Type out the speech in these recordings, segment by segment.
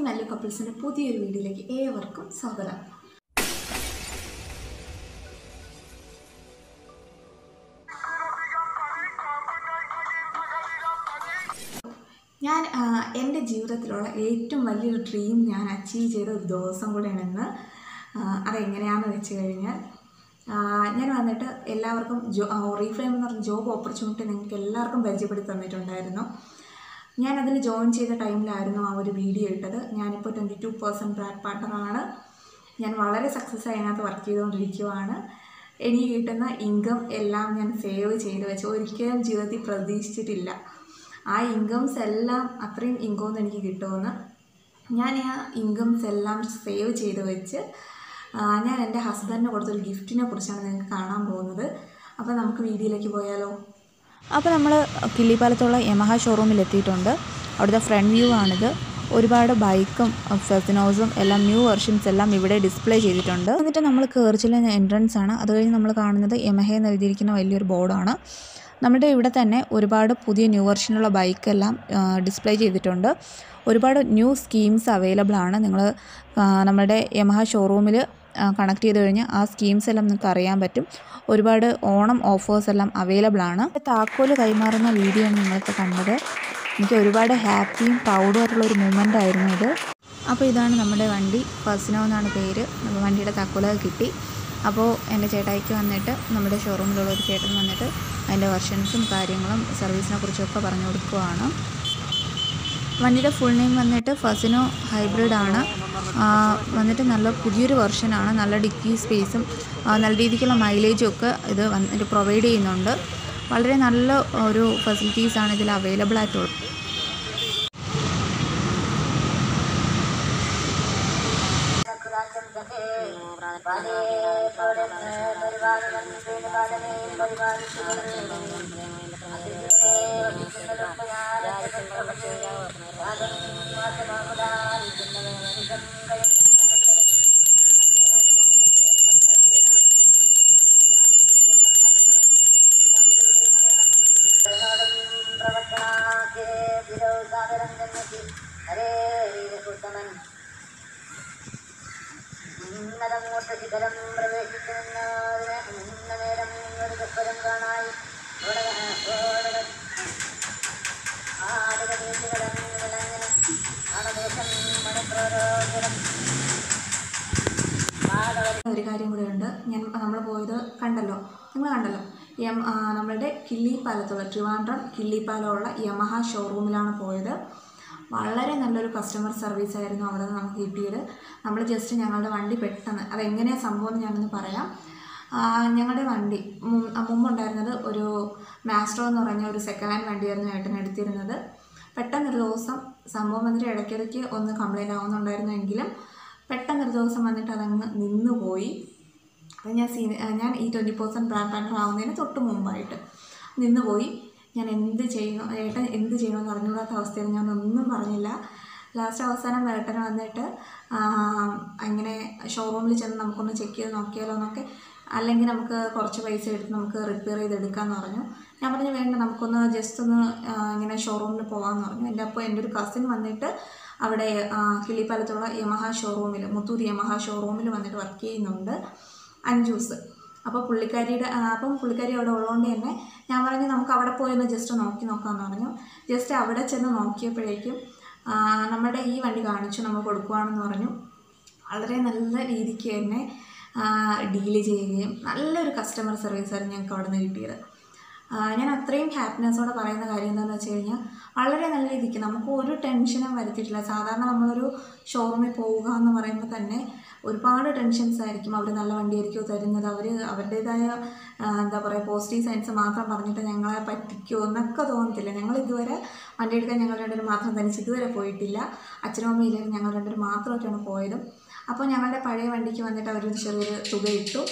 asking value കപ്പിൾസിൻ്റെ പുതിയൊരു വീഡിയോയിലേക്ക് ഏവർക്കും സ്വാഗതം ഞാൻ ആ, എൻ്റെ ജീവിതത്തിലുള്ള ഏറ്റവും വലിയൊരു ഡ്രീം ഞാൻ അച്ചീവ് ചെയ്ത ഒരു ദിവസം കൂടെയാണെന്ന് ആ, അതെങ്ങനെയാണെന്ന് വെച്ച് കഴിഞ്ഞാൽ ആ, ഞാൻ വന്നിട്ട് എല്ലാവർക്കും ജോ റീഫ്രെയിം എന്ന് പറഞ്ഞ ജോബ് ഓപ്പർച്യൂണിറ്റി നിങ്ങൾക്ക് എല്ലാവർക്കും പരിചയപ്പെടുത്തി തന്നിട്ടുണ്ടായിരുന്നു ഞാൻ അതിൽ ജോയിൻ ചെയ്ത ടൈമിലായിരുന്നു ആ ഒരു വീഡിയോ ഇട്ടത് ഞാനിപ്പോൾ ട്വൻറ്റി ടു പേഴ്സൻറ്റ് ബ്രാഡ് പാർട്ണറാണ് ഞാൻ വളരെ സക്സസ് ആയി അതിനകത്ത് വർക്ക് ചെയ്തുകൊണ്ടിരിക്കുവാണ് എനിക്ക് കിട്ടുന്ന ഇൻകം എല്ലാം ഞാൻ സേവ് ചെയ്ത് വെച്ച് ഒരിക്കലും ജീവിതത്തിൽ പ്രതീക്ഷിച്ചിട്ടില്ല ആ ഇൻകംസ് എല്ലാം അത്രയും ഇൻകം എനിക്ക് കിട്ടുമെന്ന് ഞാൻ ആ ഇൻകംസ് എല്ലാം സേവ് ചെയ്ത് വെച്ച് ആ, ഞാൻ എൻ്റെ ഹസ്ബൻഡിന് കൊടുത്തൊരു ഗിഫ്റ്റിനെ കുറിച്ചാണ് നിങ്ങൾക്ക് കാണാൻ പോകുന്നത് അപ്പോൾ നമുക്ക് വീഡിയോയിലേക്ക് പോയാലോ അപ്പോൾ നമ്മൾ കിള്ളിപ്പാലത്തുള്ള യമഹ ഷോറൂമിൽ എത്തിയിട്ടുണ്ട് അവിടുത്തെ ഫ്രണ്ട് വ്യൂ ആണിത് ഒരുപാട് ബൈക്കും ഫെസിനോസും എല്ലാം ന്യൂ വെർഷൻസ് എല്ലാം ഇവിടെ ഡിസ്പ്ലേ ചെയ്തിട്ടുണ്ട് എന്നിട്ട് നമ്മൾ കയറി ചെല്ലുന്ന എൻട്രൻസ് ആണ് അത് കഴിഞ്ഞ് നമ്മൾ കാണുന്നത് യമഹ എന്ന് എഴുതിയിരിക്കുന്ന വലിയൊരു ബോർഡാണ് നമ്മുടെ ഇവിടെ തന്നെ ഒരുപാട് പുതിയ ന്യൂ വെർഷനുള്ള ബൈക്കെല്ലാം ഡിസ്പ്ലേ ചെയ്തിട്ടുണ്ട് ഒരുപാട് ന്യൂ സ്കീംസ് അവൈലബിൾ ആണ് നിങ്ങൾ നമ്മുടെ യമഹ ഷോറൂമിൽ കണക്ട് ചെയ്ത് കഴിഞ്ഞാൽ ആ സ്കീംസ് എല്ലാം നിങ്ങൾക്ക് അറിയാൻ പറ്റും ഒരുപാട് ഓണം ഓഫേഴ്സ് എല്ലാം അവൈലബിൾ ആണ് താക്കോല് കൈമാറുന്ന വീഡിയോ ആണ് നിങ്ങളിപ്പോൾ കണ്ടത് എനിക്ക് ഒരുപാട് ഹാപ്പിയും പ്രൗഡും ആയിട്ടുള്ള ഒരു മൂമെൻ്റ് ആയിരുന്നു ഇത് അപ്പോൾ ഇതാണ് നമ്മുടെ വണ്ടി ഫസിനോ എന്നാണ് പേര് അപ്പോൾ വണ്ടിയുടെ താക്കോല് കിട്ടി അപ്പോൾ എൻ്റെ ചേട്ടായിക്ക് വന്നിട്ട് നമ്മുടെ ഷോറൂമിലുള്ള ഒരു ചേട്ടൻ വന്നിട്ട് അതിൻ്റെ വെർഷൻസും കാര്യങ്ങളും സർവീസിനെ കുറിച്ചൊക്കെ പറഞ്ഞു കൊടുക്കുകയാണ് വണ്ടിയുടെ ഫുൾ നെയിം വന്നിട്ട് ഫസിനോ ഹൈബ്രിഡ് ആണ് ആ, വന്നിട്ട് നല്ല പുതിയൊരു വെർഷനാണ് നല്ല ഡിക്കി സ്പേസും ആ, നല്ല രീതിക്കുള്ള മൈലേജും ഒക്കെ ഇത് വന്നിട്ട് പ്രൊവൈഡ് ചെയ്യുന്നുണ്ട് വളരെ നല്ല ഒരു ഫെസിലിറ്റീസാണ് ഇതിൽ അവൈലബിൾ ആയിട്ടുള്ളത് ഉന്നതങ്ങോട്ട് ശിഖരം പ്രവേശിക്കുന്നതിന് നിന്ന നേരം ഒരു ദുഃഖരം കാണായി ഒരു കാര്യം കൂടെ ഉണ്ട് ഞാൻ നമ്മൾ പോയത് കണ്ടല്ലോ നിങ്ങൾ കണ്ടല്ലോ യം ആ, നമ്മളുടെ കിള്ളിപ്പാലത്തുള്ള ട്രിവാൻഡ്രം കിള്ളിപ്പാലമുള്ള യമഹ ഷോറൂമിലാണ് പോയത് വളരെ നല്ലൊരു കസ്റ്റമർ സർവീസ് ആയിരുന്നു അവിടെ നിന്ന് നമുക്ക് കിട്ടിയത് നമ്മൾ ജസ്റ്റ് ഞങ്ങളുടെ വണ്ടി പെട്ടെന്ന് അതെങ്ങനെയാണ് സംഭവം എന്ന് ഞാനൊന്ന് പറയാം ആ, ഞങ്ങളുടെ വണ്ടി മും- ആ, മുമ്പുണ്ടായിരുന്നത് ഒരു മാസ്ട്രോ എന്ന് പറഞ്ഞ ഒരു സെക്കൻഡ് ഹാൻഡ് വണ്ടിയായിരുന്നു ഏട്ടൻ എടുത്തിരുന്നത് പെട്ടെന്നൊരു ദിവസം സംഭവം വന്നിട്ട് ഇടയ്ക്കിടയ്ക്ക് ഒന്ന് കംപ്ലൈൻറ്റ് ആവുന്നുണ്ടായിരുന്നെങ്കിലും പെട്ടെന്നൊരു ദിവസം വന്നിട്ട് അതങ്ങ് നിന്നുപോയി അത് ഞാൻ സീ ഞാൻ ഈ ട്വൻറ്റി പെർസെൻറ്റ് ബ്രാൻഡ് പാർട്ണർ ആവുന്നതിന് തൊട്ട് മുമ്പായിട്ട് നിന്നുപോയി ഞാൻ എന്ത് ചെയ്യണം ഏട്ടൻ എന്ത് ചെയ്യണമെന്ന് അറിഞ്ഞൂടാത്ത അവസ്ഥയിൽ ഞാൻ ഒന്നും പറഞ്ഞില്ല ലാസ്റ്റ് അവസാനം ഏട്ടൻ വന്നിട്ട് ആ, അങ്ങനെ ഷോറൂമിൽ ചെന്ന് നമുക്കൊന്ന് ചെക്ക് ചെയ്ത് നോക്കിയാലോ എന്നൊക്കെ അല്ലെങ്കിൽ നമുക്ക് കുറച്ച് പൈസ എടുത്ത് നമുക്ക് റിപ്പയർ ചെയ്തെടുക്കാമെന്ന് പറഞ്ഞു ഞാൻ പറഞ്ഞു വേണ്ട നമുക്കൊന്ന് ജസ്റ്റ് ഒന്ന് ആ, ഇങ്ങനെ ഷോറൂമിൽ പോകാമെന്ന് പറഞ്ഞു എൻ്റെ അപ്പോൾ എൻ്റെ ഒരു കസിൻ വന്നിട്ട് അവിടെ ആ, കിള്ളിപ്പാലത്തുള്ള യമഹ ഷോറൂമിൽ മുത്തൂർ യമഹ ഷോറൂമിൽ വന്നിട്ട് വർക്ക് ചെയ്യുന്നുണ്ട് അഞ്ജൂസ് അപ്പോൾ പുള്ളിക്കാരിയുടെ ആ, അപ്പം പുള്ളിക്കാരി അവിടെ ഉള്ളതുകൊണ്ട് തന്നെ ഞാൻ പറഞ്ഞു നമുക്ക് അവിടെ പോയി ഒന്ന് ജസ്റ്റ് നോക്കി നോക്കാമെന്ന് പറഞ്ഞു ജസ്റ്റ് അവിടെ ചെന്ന് നോക്കിയപ്പോഴേക്കും ആ, നമ്മുടെ ഈ വണ്ടി കാണിച്ചു നമ്മൾ കൊടുക്കുവാണെന്ന് പറഞ്ഞു വളരെ നല്ല രീതിക്ക് തന്നെ ഡീല് ചെയ്യുകയും നല്ലൊരു കസ്റ്റമർ സർവീസായിരുന്നു ഞങ്ങൾക്ക് അവിടെ നിന്ന് കിട്ടിയത് ആ, ഞാൻ അത്രയും ഹാപ്പിനെസ്സോടെ പറയുന്ന കാര്യം എന്താണെന്ന് വെച്ച് കഴിഞ്ഞാൽ വളരെ നല്ല രീതിക്ക് നമുക്ക് ഒരു ടെൻഷനും വരുത്തിയിട്ടില്ല സാധാരണ നമ്മളൊരു ഷോറൂമിൽ പോവുക എന്ന് പറയുമ്പോൾ തന്നെ ഒരുപാട് ടെൻഷൻസ് ആയിരിക്കും അവർ നല്ല വണ്ടിയായിരിക്കുമോ തരുന്നത് അവർ അവരുടേതായ ആ, എന്താ പറയുക പോസിറ്റീവ് സയൻസ് മാത്രം പറഞ്ഞിട്ട് ഞങ്ങളെ പറ്റിക്കുമോ എന്നൊക്കെ തോന്നത്തില്ല ഞങ്ങൾ ഇതുവരെ വണ്ടി എടുക്കാൻ ഞങ്ങൾ രണ്ടുപേരും മാത്രം തനിച്ച് ഇതുവരെ പോയിട്ടില്ല അച്ഛനും അമ്മയിലും ഞങ്ങൾ രണ്ടുപേരും മാത്രമായിട്ടാണ് പോയതും അപ്പോൾ ഞങ്ങളുടെ പഴയ വണ്ടിക്ക് വന്നിട്ട് അവരൊരു ചെറിയൊരു തുക ഇട്ടു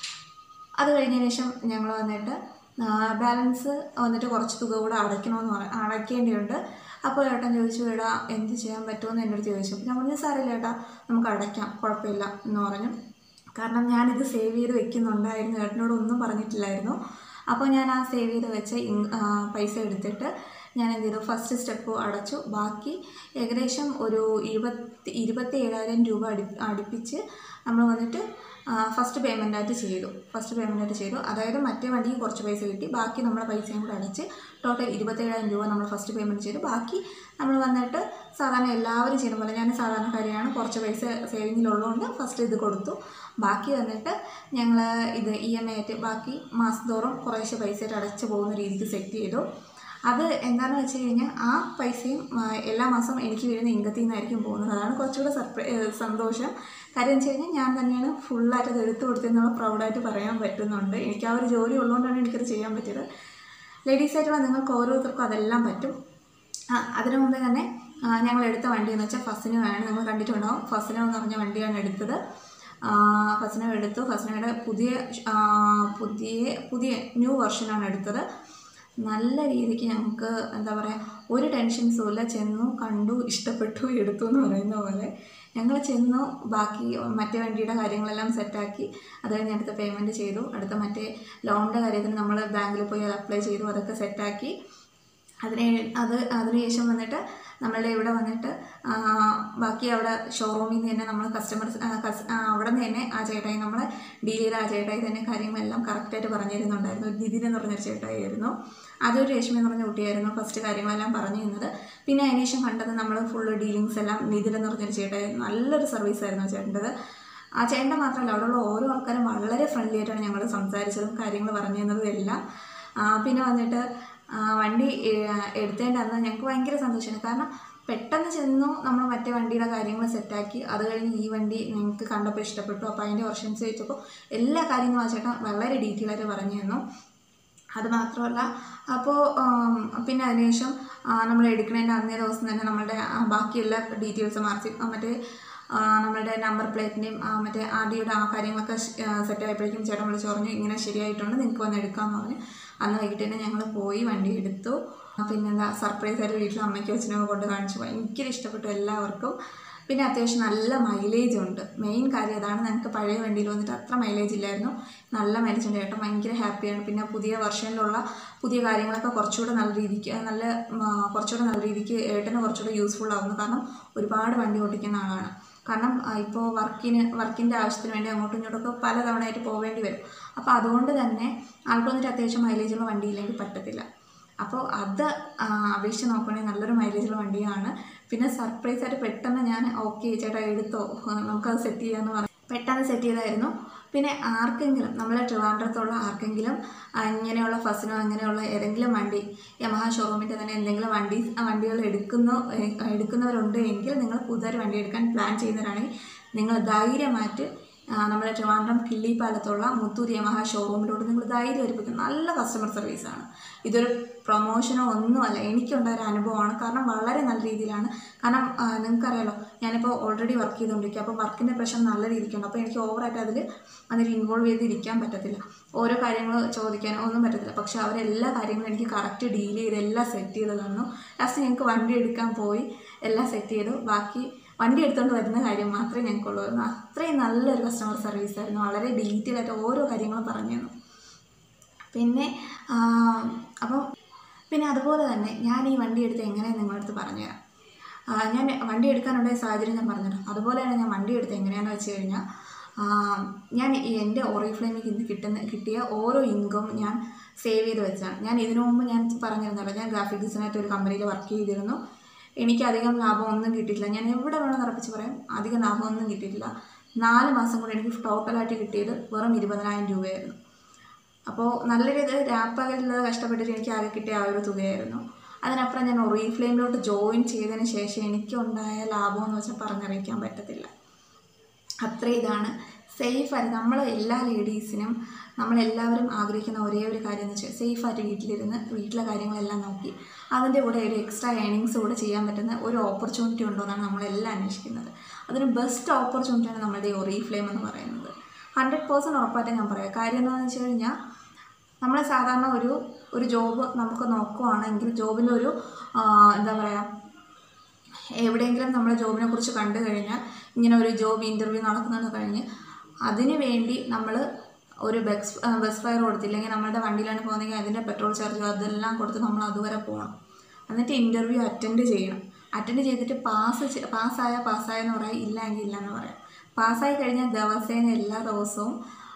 അത് കഴിഞ്ഞതിന് ശേഷം ഞങ്ങൾ വന്നിട്ട് ബാലൻസ് വന്നിട്ട് കുറച്ച് തുക കൂടെ അടയ്ക്കണമെന്ന് പറ അടയ്ക്കേണ്ടിയുണ്ട് അപ്പോൾ ഏട്ടൻ ചോദിച്ചു എടാ എന്ത് ചെയ്യാൻ പറ്റുമെന്ന് എൻ്റെ അടുത്ത് ചോദിച്ചു അപ്പോൾ ഞാൻ പറഞ്ഞു സാരമില്ല ഏട്ടാ നമുക്ക് അടയ്ക്കാം കുഴപ്പമില്ല എന്ന് പറഞ്ഞു കാരണം ഞാനിത് സേവ് ചെയ്ത് വെക്കുന്നുണ്ടായിരുന്നു ഏട്ടനോട് ഒന്നും പറഞ്ഞിട്ടില്ലായിരുന്നു അപ്പോൾ ഞാൻ ആ സേവ് ചെയ്ത് വെച്ച ഇൻ- ആ, പൈസ എടുത്തിട്ട് ഞാൻ എന്ത് ചെയ്തു ഫസ്റ്റ് സ്റ്റെപ്പ് അടച്ചു ബാക്കി ഏകദേശം ഒരു ഇരുപത്തി ഇരുപത്തി ഏഴായിരം രൂപ അടി അടുപ്പിച്ച് നമ്മൾ വന്നിട്ട് ഫസ്റ്റ് പേയ്മെൻറ്റായിട്ട് ചെയ്തു ഫസ്റ്റ് പേയ്മെൻറ്റായിട്ട് ചെയ്തു അതായത് മറ്റേ വണ്ടിക്ക് കുറച്ച് പൈസ കിട്ടി ബാക്കി നമ്മളെ പൈസയും കൂടെ അടച്ച് ടോട്ടൽ ഇരുപത്തേഴായിരം രൂപ നമ്മൾ ഫസ്റ്റ് പേയ്മെൻറ്റ് ചെയ്തു ബാക്കി നമ്മൾ വന്നിട്ട് സാധാരണ എല്ലാവരും ചെയ്യുന്ന പോലെ ഞാൻ സാധാരണക്കാരിയാണ് കുറച്ച് പൈസ സേവിങ്ങിലുള്ളതുകൊണ്ട് ഫസ്റ്റ് ഇത് കൊടുത്തു ബാക്കി വന്നിട്ട് ഞങ്ങൾ ഇത് ഇ എം ഐ ആയിട്ട് ബാക്കി മാസം തോറും കുറേശ്ശെ പൈസയായിട്ട് അടച്ചു പോകുന്ന രീതിക്ക് സെറ്റ് ചെയ്തു അത് എന്താണെന്ന് വെച്ച് കഴിഞ്ഞാൽ ആ പൈസയും ആ, എല്ലാ മാസവും എനിക്ക് വീഴുന്ന ഇൻകത്തിൽ നിന്നായിരിക്കും പോകുന്നത് അതാണ് കുറച്ചുകൂടെ സർപ്രൈ ഏഹ് സന്തോഷം കാര്യം എന്ന് വെച്ച് കഴിഞ്ഞാൽ ഞാൻ തന്നെയാണ് ഫുള്ളായിട്ട് അത് എടുത്തു കൊടുത്തെന്നുള്ള പ്രൗഡായിട്ട് പറയാൻ പറ്റുന്നുണ്ട് എനിക്ക് ആ ഒരു ജോലി ഉള്ളതുകൊണ്ടാണ് എനിക്കത് ചെയ്യാൻ പറ്റിയത് ലേഡീസ് ആയിട്ടുള്ള നിങ്ങൾക്ക് ഓരോരുത്തർക്കും അതെല്ലാം പറ്റും ആ, അതിനു മുമ്പേ തന്നെ ആ, ഞങ്ങൾ എടുത്ത വണ്ടി എന്ന് വെച്ചാൽ ഫസിനോ ആണ് നിങ്ങൾ കണ്ടിട്ടുണ്ടാവും ഫസിനോ എന്ന് പറഞ്ഞ വണ്ടിയാണ് എടുത്തത് ആ, ഫസിനോ എടുത്തു ഫസിനോയുടെ പുതിയ ആ, പുതിയ പുതിയ ന്യൂ വെർഷനാണ് എടുത്തത് നല്ല രീതിക്ക് ഞങ്ങൾക്ക് എന്താ പറയുക ഒരു ടെൻഷൻസും ഇല്ല ചെന്നു കണ്ടു ഇഷ്ടപ്പെട്ടു എടുത്തു എന്ന് പറയുന്ന പോലെ ഞങ്ങൾ ചെന്നു ബാക്കി മറ്റേ വണ്ടിയുടെ കാര്യങ്ങളെല്ലാം സെറ്റാക്കി അത് കഴിഞ്ഞ് അടുത്ത പേയ്മെൻറ്റ് ചെയ്തു അടുത്ത മറ്റേ ലോണിൻ്റെ കാര്യത്തിന് നമ്മൾ ബാങ്കിൽ പോയി അത് അപ്ലൈ ചെയ്തു അതൊക്കെ സെറ്റാക്കി അതിന് അത് അതിനുശേഷം വന്നിട്ട് നമ്മളുടെ ഇവിടെ വന്നിട്ട് ആ, ബാക്കി അവിടെ ഷോറൂമിൽ നിന്ന് തന്നെ നമ്മൾ കസ്റ്റമേഴ്സ് അവിടെ നിന്ന് തന്നെ ആ ചേട്ടായി നമ്മളെ ഡീൽ ചെയ്ത ആ ചേട്ടായി തന്നെ കാര്യങ്ങളെല്ലാം കറക്റ്റായിട്ട് പറഞ്ഞു തരുന്നുണ്ടായിരുന്നു ഒരു നിതിൻ എന്ന് പറഞ്ഞൊരു ചേട്ടായി ആയിരുന്നു അതൊരു രേഷ്മ എന്ന് പറഞ്ഞ കുട്ടിയായിരുന്നു ഫസ്റ്റ് കാര്യങ്ങളെല്ലാം പറഞ്ഞു തന്നത് പിന്നെ അതിനുശേഷം കണ്ടത് നമ്മൾ ഫുള്ള് ഡീലിങ്സ് എല്ലാം നിതിൻ എന്ന് പറഞ്ഞൊരു ചേട്ടായി നല്ലൊരു സർവീസ് ആയിരുന്നു ചേട്ടൻ്റെത് ആ ചേട്ടൻ്റെ മാത്രമല്ല അവിടെയുള്ള ഓരോ ആൾക്കാരും വളരെ ഫ്രണ്ട്ലി ആയിട്ടാണ് ഞങ്ങൾ സംസാരിച്ചതും കാര്യങ്ങൾ പറഞ്ഞു തന്നതും എല്ലാം ആ, പിന്നെ വന്നിട്ട് ആ, വണ്ടി ഏ- എടുത്തതിൻ്റെ അന്ന് ഞങ്ങൾക്ക് ഭയങ്കര സന്തോഷമാണ് കാരണം പെട്ടെന്ന് ചെന്നു നമ്മൾ മറ്റേ വണ്ടിയുടെ കാര്യങ്ങൾ സെറ്റാക്കി അത് കഴിഞ്ഞ് ഈ വണ്ടി നിങ്ങൾക്ക് കണ്ടപ്പോൾ ഇഷ്ടപ്പെട്ടു അപ്പോൾ അതിൻ്റെ ഓപ്ഷൻസ് ചോദിച്ചപ്പോൾ എല്ലാ കാര്യങ്ങളും ആ ചേട്ടൻ വളരെ ഡീറ്റെയിൽ ആയിട്ട് പറഞ്ഞു തന്നു അത് മാത്രമല്ല അപ്പോൾ പിന്നെ അതിനുശേഷം നമ്മൾ എടുക്കുന്നതിൻ്റെ അന്നേ ദിവസം തന്നെ നമ്മളുടെ ആ, ബാക്കി എല്ലാ ഡീറ്റെയിൽസും മാർച്ച് മറ്റേ ആ, നമ്മളുടെ നമ്പർ പ്ലേറ്റിൻ്റെയും മറ്റേ ആർ ഡിയുടെ ആ കാര്യങ്ങളൊക്കെ സെറ്റ് ആയപ്പോഴേക്കും ചേട്ടൻ വിളിച്ച് പറഞ്ഞു ഇങ്ങനെ ശരിയായിട്ടുണ്ട് നിങ്ങൾക്ക് വന്ന് എടുക്കാമെന്ന് പറഞ്ഞു അന്ന് വൈകിട്ട് തന്നെ ഞങ്ങൾ പോയി വണ്ടി എടുത്തു പിന്നെന്താ സർപ്രൈസ് ആയിട്ട് വീട്ടിൽ അമ്മയ്ക്കും അച്ഛനൊക്കെ കൊണ്ട് കാണിച്ചു ഭയങ്കര ഇഷ്ടപ്പെട്ടു എല്ലാവർക്കും പിന്നെ അത്യാവശ്യം നല്ല മൈലേജ് ഉണ്ട് മെയിൻ കാര്യം അതാണ് ഞങ്ങൾക്ക് പഴയ വണ്ടിയിൽ വന്നിട്ട് അത്ര മൈലേജ് ഇല്ലായിരുന്നു നല്ല മൈലേജ് ഉണ്ട് ഏട്ടൻ ഭയങ്കര ഹാപ്പിയാണ് പിന്നെ പുതിയ വെർഷനിലുള്ള പുതിയ കാര്യങ്ങളൊക്കെ കുറച്ചുകൂടെ നല്ല രീതിക്ക് നല്ല ഉം, ആ, കുറച്ചുകൂടെ നല്ല രീതിക്ക് ഏട്ടന് കുറച്ചുകൂടെ യൂസ്ഫുൾ ആവുന്നു കാരണം ഒരുപാട് വണ്ടി ഓടിക്കുന്ന ആളാണ് കാരണം ഇപ്പോൾ വർക്കിന് വർക്കിൻ്റെ ആവശ്യത്തിന് വേണ്ടി അങ്ങോട്ടും ഇങ്ങോട്ടൊക്കെ പല തവണയായിട്ട് പോവേണ്ടി വരും അപ്പോൾ അതുകൊണ്ട് തന്നെ ആൾക്ക് വന്നിട്ട് അത്യാവശ്യം മൈലേജുള്ള വണ്ടിയില്ലെങ്കിൽ പറ്റത്തില്ല അപ്പോൾ അത് ആ, അപേക്ഷിച്ച് നോക്കുകയാണെങ്കിൽ നല്ലൊരു മൈലേജുള്ള വണ്ടിയാണ് പിന്നെ സർപ്രൈസ് ആയിട്ട് പെട്ടെന്ന് ഞാൻ ഓക്കെ ചേട്ടാ എടുത്തോ നമുക്കത് സെറ്റ് ചെയ്യാമെന്ന് പറഞ്ഞു പെട്ടെന്ന് സെറ്റ് ചെയ്തായിരുന്നു പിന്നെ ആർക്കെങ്കിലും നമ്മളെ ട്രിവാൻഡ്രത്തുള്ള ആർക്കെങ്കിലും ആ, ഇങ്ങനെയുള്ള ഫസിനോ അങ്ങനെയുള്ള ഏതെങ്കിലും വണ്ടി യമഹ ഷോറൂമിൻ്റെ തന്നെ എന്തെങ്കിലും വണ്ടി വണ്ടികൾ എടുക്കുന്നു ഏ, എടുക്കുന്നവരുണ്ട് എങ്കിൽ നിങ്ങൾ പുതിയൊരു വണ്ടി എടുക്കാൻ പ്ലാൻ ചെയ്യുന്നവരാണെങ്കിൽ നിങ്ങൾ ധൈര്യമായിട്ട് ആ, നമ്മുടെ ട്രിവാൻഡ്രം കിള്ളിപ്പാലത്തുള്ള മുത്തൂർ യമഹ ഷോറൂമിലോട്ട് നിങ്ങൾ ധൈര്യം ഒരുപ്പിക്കും നല്ല കസ്റ്റമർ സർവീസാണ് ഇതൊരു പ്രൊമോഷനോ ഒന്നുമല്ല എനിക്കുണ്ടായ ഒരു അനുഭവമാണ് കാരണം വളരെ നല്ല രീതിയിലാണ് കാരണം ആ, നിങ്ങൾക്കറിയാലോ ഞാനിപ്പോൾ ഓൾറെഡി വർക്ക് ചെയ്തുകൊണ്ടിരിക്കുക അപ്പോൾ വർക്കിൻ്റെ പ്രഷർ നല്ല രീതിക്കുണ്ട് അപ്പോൾ എനിക്ക് ഓവറായിട്ട് അതിൽ അതിൽ ഇൻവോൾവ് ചെയ്തിരിക്കാൻ പറ്റത്തില്ല ഓരോ കാര്യങ്ങൾ ചോദിക്കാനോ ഒന്നും പറ്റത്തില്ല പക്ഷേ അവരെല്ലാ കാര്യങ്ങളും എനിക്ക് കറക്റ്റ് ഡീൽ ചെയ്ത് എല്ലാം സെറ്റ് ചെയ്ത് തന്നു ലാസ്റ്റ് ഞങ്ങൾക്ക് വണ്ടി എടുക്കാൻ പോയി എല്ലാം സെറ്റ് ചെയ്തു ബാക്കി വണ്ടി എടുത്തുകൊണ്ട് വരുന്ന കാര്യം മാത്രമേ ഞങ്ങൾക്കുള്ളൂ അത്രയും നല്ലൊരു കസ്റ്റമർ സർവീസ് ആയിരുന്നു വളരെ ഡീറ്റെയിൽ ആയിട്ട് ഓരോ കാര്യങ്ങളും പറഞ്ഞു തന്നു പിന്നെ ആ, അപ്പം പിന്നെ അതുപോലെ തന്നെ ഞാൻ ഈ വണ്ടി എടുത്ത് എങ്ങനെ നിങ്ങളുടെ അടുത്ത് പറഞ്ഞുതരാം ആ, ഞാൻ വണ്ടി എടുക്കാനുണ്ടായ സാഹചര്യം ഞാൻ പറഞ്ഞിട്ടുണ്ട് അതുപോലെ തന്നെ ഞാൻ വണ്ടി എടുത്ത് എങ്ങനെയാണെന്ന് വെച്ച് കഴിഞ്ഞാൽ ആ, ഞാൻ ഈ എൻ്റെ ഓറിഫ്ലെയിമിൽ ഇന്ന് കിട്ടുന്ന കിട്ടിയ ഓരോ ഇൻകം ഞാൻ സേവ് ചെയ്ത് വെച്ചാണ് ഞാൻ ഇതിനു മുമ്പ് ഞാൻ പറഞ്ഞിരുന്നല്ലോ ഞാൻ ഗ്രാഫിക് ഡിസൈനായിട്ട് ഒരു കമ്പനിയിൽ വർക്ക് ചെയ്തിരുന്നു എനിക്ക് അധികം ലാഭമൊന്നും കിട്ടിയിട്ടില്ല ഞാൻ എവിടെ വേണം ഉറപ്പിച്ച് പറയാം അധികം ലാഭമൊന്നും കിട്ടിയിട്ടില്ല നാല് മാസം കൊണ്ട് എനിക്ക് ടോട്ടലായിട്ട് കിട്ടിയത് വെറും ഇരുപതിനായിരം രൂപയായിരുന്നു അപ്പോൾ നല്ല രീതിയിൽ രാപ്പകലില്ലാതെ കഷ്ടപ്പെട്ടിട്ട് എനിക്ക് ആകെ കിട്ടിയ ആ ഒരു തുകയായിരുന്നു അതിനപ്പുറം ഞാൻ ഒറീഫ്ലെയിമിലോട്ട് ജോയിൻ ചെയ്തതിന് ശേഷം എനിക്കുണ്ടായ ലാഭം എന്ന് വെച്ചാൽ പറഞ്ഞറിയിക്കാൻ പറ്റത്തില്ല അത്ര ഇതാണ് സേഫായിട്ട് നമ്മൾ എല്ലാ ലേഡീസിനും നമ്മളെല്ലാവരും ആഗ്രഹിക്കുന്ന ഒരേ ഒരു കാര്യം എന്ന് വെച്ചാൽ സേഫായിട്ട് വീട്ടിലിരുന്ന് വീട്ടിലെ കാര്യങ്ങളെല്ലാം നോക്കി അതിൻ്റെ കൂടെ ഒരു എക്സ്ട്രാ ഏണിങ്സ് കൂടെ ചെയ്യാൻ പറ്റുന്ന ഒരു ഓപ്പർച്യൂണിറ്റി ഉണ്ടോ എന്നാണ് നമ്മളെല്ലാം അന്വേഷിക്കുന്നത് അതിന് ബെസ്റ്റ് ഓപ്പർച്യൂണിറ്റിയാണ് നമ്മുടെ ഈ ഒറീഫ്ലെയിം എന്ന് പറയുന്നത് ഹൺഡ്രഡ് പേഴ്സൻറ്റ് ഉറപ്പായിട്ട് ഞാൻ പറയാം കാര്യം എന്താണെന്ന് വെച്ച് കഴിഞ്ഞാൽ നമ്മൾ സാധാരണ ഒരു ഒരു ജോബ് നമുക്ക് നോക്കുവാണെങ്കിൽ ജോബിൻ്റെ ഒരു ആ, എന്താ പറയുക എവിടെയെങ്കിലും നമ്മൾ ജോബിനെ കുറിച്ച് കണ്ടു കഴിഞ്ഞാൽ ഇങ്ങനെ ഒരു ജോബ് ഇൻ്റർവ്യൂ നടക്കുന്നത് കഴിഞ്ഞ് അതിന് വേണ്ടി നമ്മൾ ഒരു ബസ് ബസ് ഫയർ കൊടുത്തില്ലെങ്കിൽ നമ്മളുടെ വണ്ടിയിലാണ് പോകുന്നതെങ്കിൽ അതിൻ്റെ പെട്രോൾ ചാർജ് അതെല്ലാം കൊടുത്ത് നമ്മൾ അതുവരെ പോകണം എന്നിട്ട് ഇൻ്റർവ്യൂ അറ്റൻഡ് ചെയ്യണം അറ്റൻഡ് ചെയ്തിട്ട് പാസ് പാസ്സായ പാസ്സായെന്ന് പറയാം ഇല്ല എങ്കിൽ ഇല്ല എന്ന് പറയാം പാസ്സായി കഴിഞ്ഞാൽ ദിവസേന എല്ലാ ദിവസവും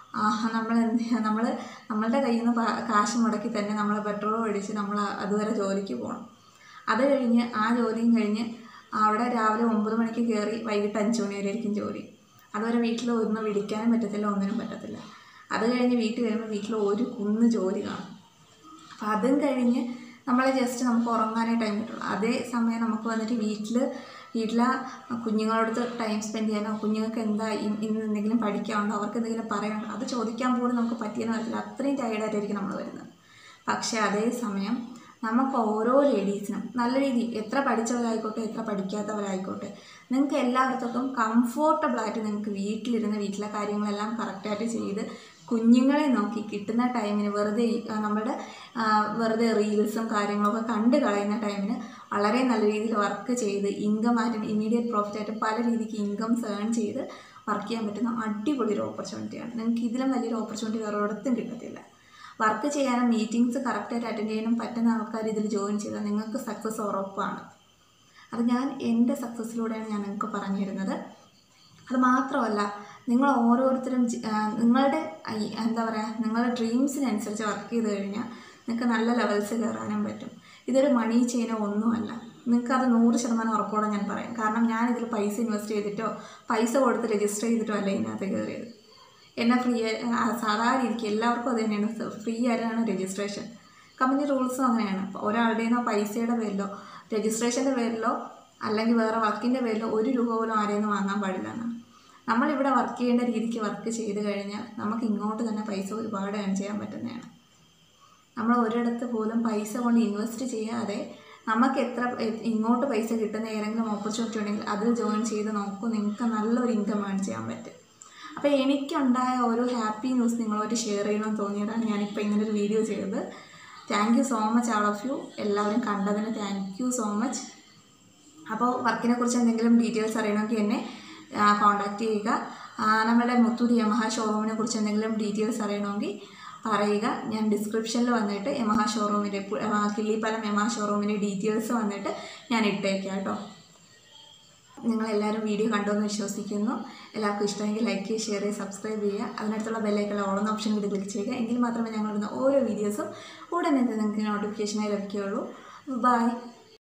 നമ്മൾ നമ്മൾ നമ്മളുടെ കയ്യിൽ നിന്ന് പാ- കാശ് മുടക്കി തന്നെ നമ്മൾ പെട്രോൾ മേടിച്ച് നമ്മൾ അതുവരെ ജോലിക്ക് പോകണം അത് കഴിഞ്ഞ് ആ ജോലിയും കഴിഞ്ഞ് അവിടെ രാവിലെ ഒമ്പത് മണിക്ക് കയറി വൈകിട്ട് അഞ്ച് മണി വരെ ആയിരിക്കും ജോലി അതുവരെ വീട്ടിൽ ഒന്ന് വിളിക്കാനും പറ്റത്തില്ല ഒന്നിനും പറ്റത്തില്ല അത് കഴിഞ്ഞ് വീട്ടിൽ വരുമ്പോൾ വീട്ടിൽ ഒരു കുന്ന് ജോലി കാണും അപ്പം അതും കഴിഞ്ഞ് നമ്മളെ ജസ്റ്റ് നമുക്ക് ഉറങ്ങാനേ ടൈം കിട്ടുള്ളൂ അതേ സമയം നമുക്ക് വന്നിട്ട് വീട്ടിൽ വീട്ടിലെ കുഞ്ഞുങ്ങളോടത്ത് ടൈം സ്പെൻഡ് ചെയ്യാനോ കുഞ്ഞുങ്ങൾക്ക് എന്താ ഇ- ഇന്ന് എന്തെങ്കിലും പഠിക്കാനുണ്ടോ അവർക്ക് എന്തെങ്കിലും പറയാനുണ്ടോ അത് ചോദിക്കാൻ പോലും നമുക്ക് പറ്റിയെന്ന് വരത്തില്ല അത്രയും ടയർഡായിട്ടായിരിക്കും നമ്മൾ വരുന്നത് പക്ഷേ അതേ സമയം നമുക്ക് ഓരോ ലേഡീസിനും നല്ല രീതി എത്ര പഠിച്ചവരായിക്കോട്ടെ എത്ര പഠിക്കാത്തവരായിക്കോട്ടെ നിങ്ങൾക്ക് എല്ലായിടത്തും കംഫോർട്ടബിളായിട്ട് നിങ്ങൾക്ക് വീട്ടിലിരുന്ന് വീട്ടിലെ കാര്യങ്ങളെല്ലാം കറക്റ്റായിട്ട് ചെയ്ത് കുഞ്ഞുങ്ങളെ നോക്കി കിട്ടുന്ന ടൈമിന് വെറുതെ ഈ- ആ, നമ്മുടെ ആ, വെറുതെ റീൽസും കാര്യങ്ങളൊക്കെ കണ്ടു കളയുന്ന ടൈമിന് വളരെ നല്ല രീതിയിൽ വർക്ക് ചെയ്ത് ഇൻകം ആയിട്ടും ഇമ്മീഡിയറ്റ് പ്രോഫിറ്റ് ആയിട്ടും പല രീതിക്ക് ഇൻകംസ് ഏൺ ചെയ്ത് വർക്ക് ചെയ്യാൻ പറ്റുന്ന അടിപൊളി ഒരു ഓപ്പർച്യൂണിറ്റിയാണ് നിങ്ങൾക്ക് ഇതിലും വലിയൊരു ഓപ്പർച്യൂണിറ്റി വേറെ ഒരിടത്തും കിട്ടത്തില്ല വർക്ക് ചെയ്യാനും മീറ്റിംഗ്സ് കറക്റ്റായിട്ട് അറ്റൻഡ് ചെയ്യാനും പറ്റുന്ന ആൾക്കാർ ഇതിൽ ജോയിൻ ചെയ്താൽ നിങ്ങൾക്ക് സക്സസ് ഉറപ്പാണ് അത് ഞാൻ എൻ്റെ സക്സസ്സിലൂടെയാണ് ഞാൻ നിങ്ങൾക്ക് പറഞ്ഞു തരുന്നത് അത് മാത്രമല്ല നിങ്ങൾ ഓരോരുത്തരും ജി- ആ, നിങ്ങളുടെ ഈ എന്താ പറയുക നിങ്ങളുടെ ഡ്രീംസിനനുസരിച്ച് വർക്ക് ചെയ്ത് കഴിഞ്ഞാൽ നിങ്ങൾക്ക് നല്ല ലെവൽസ് കയറാനും പറ്റും ഇതൊരു മണി ചെയിനോ ഒന്നുമല്ല നിങ്ങൾക്ക് അത് നൂറ് ശതമാനം ഉറപ്പോടെ ഞാൻ പറയാം കാരണം ഞാൻ ഇതിൽ പൈസ ഇൻവെസ്റ്റ് ചെയ്തിട്ടോ പൈസ കൊടുത്ത് രജിസ്റ്റർ ചെയ്തിട്ടോ അല്ല ഇതിനകത്ത് കയറിയത് എന്നെ ഫ്രീ സാധാരണ രീതിക്ക് എല്ലാവർക്കും അത് തന്നെയാണ് ഫ്രീ ആയിട്ടാണ് രജിസ്ട്രേഷൻ കമ്പനി റൂൾസും അങ്ങനെയാണ് അപ്പോൾ ഒരാളുടെ നിന്നോ പൈസയുടെ പേരിലോ രജിസ്ട്രേഷൻ്റെ പേരിലോ അല്ലെങ്കിൽ വേറെ വർക്കിൻ്റെ പേരിലോ ഒരു രൂപ പോലും ആരെയും നിന്ന് വാങ്ങാൻ പാടില്ല എന്നാണ് നമ്മളിവിടെ വർക്ക് ചെയ്യേണ്ട രീതിക്ക് വർക്ക് ചെയ്ത് കഴിഞ്ഞാൽ നമുക്ക് ഇങ്ങോട്ട് തന്നെ പൈസ ഒരുപാട് ഏൺ ചെയ്യാൻ പറ്റുന്നതാണ് നമ്മൾ ഒരിടത്ത് പോലും പൈസ കൊണ്ട് ഇൻവെസ്റ്റ് ചെയ്യാതെ നമുക്ക് എത്ര എ- ഇങ്ങോട്ട് പൈസ കിട്ടുന്ന ഏതെങ്കിലും ഓപ്പർച്യൂണിറ്റി ഉണ്ടെങ്കിൽ അതിൽ ജോയിൻ ചെയ്ത് നോക്കൂ നിങ്ങൾക്ക് നല്ലൊരു ഇൻകം ഏൺ ചെയ്യാൻ പറ്റും അപ്പോൾ എനിക്കുണ്ടായ ഒരു ഹാപ്പി ന്യൂസ് നിങ്ങളോട് ഷെയർ ചെയ്യണമെന്ന് തോന്നിയതാണ് ഞാനിപ്പോൾ ഇങ്ങനെ ഒരു വീഡിയോ ചെയ്തത് thank you so much all of you എല്ലാവരും കണ്ടതിന് താങ്ക് യു സോ മച്ച് അപ്പോൾ വർക്കിനെ കുറിച്ച് എന്തെങ്കിലും ഡീറ്റെയിൽസ് അറിയണമെങ്കിൽ എന്നെ കോൺടാക്റ്റ് ചെയ്യുക ആ, നമ്മുടെ മുത്തൂർ യമഹ ഷോറൂമിനെ കുറിച്ച് എന്തെങ്കിലും ഡീറ്റെയിൽസ് അറിയണമെങ്കിൽ പറയുക ഞാൻ ഡിസ്ക്രിപ്ഷനിൽ വന്നിട്ട് യമഹ ഷോറൂമിൻ്റെ കിള്ളിപ്പാലം യമഹ ഷോറൂമിൻ്റെ ഡീറ്റെയിൽസ് വന്നിട്ട് ഞാൻ ഇട്ടേക്കാം കേട്ടോ നിങ്ങളെല്ലാവരും വീഡിയോ കണ്ടുവെന്ന് വിശ്വസിക്കുന്നു എല്ലാവർക്കും ഇഷ്ടമെങ്കിൽ ലൈക്ക് ചെയ്യുക ഷെയർ ചെയ്യുക സബ്സ്ക്രൈബ് ചെയ്യുക അതിനടുത്തുള്ള ബെല്ലൈക്കുള്ള ഓളെന്ന ഓപ്ഷൻ കൂടി ക്ലിക്ക് ചെയ്യുക എങ്കിൽ മാത്രമേ ഞങ്ങളിടുന്ന ഓരോ വീഡിയോസും ഉടനെ തന്നെ നിങ്ങൾക്ക് നോട്ടിഫിക്കേഷനായി ലഭിക്കുകയുള്ളൂ ബൈ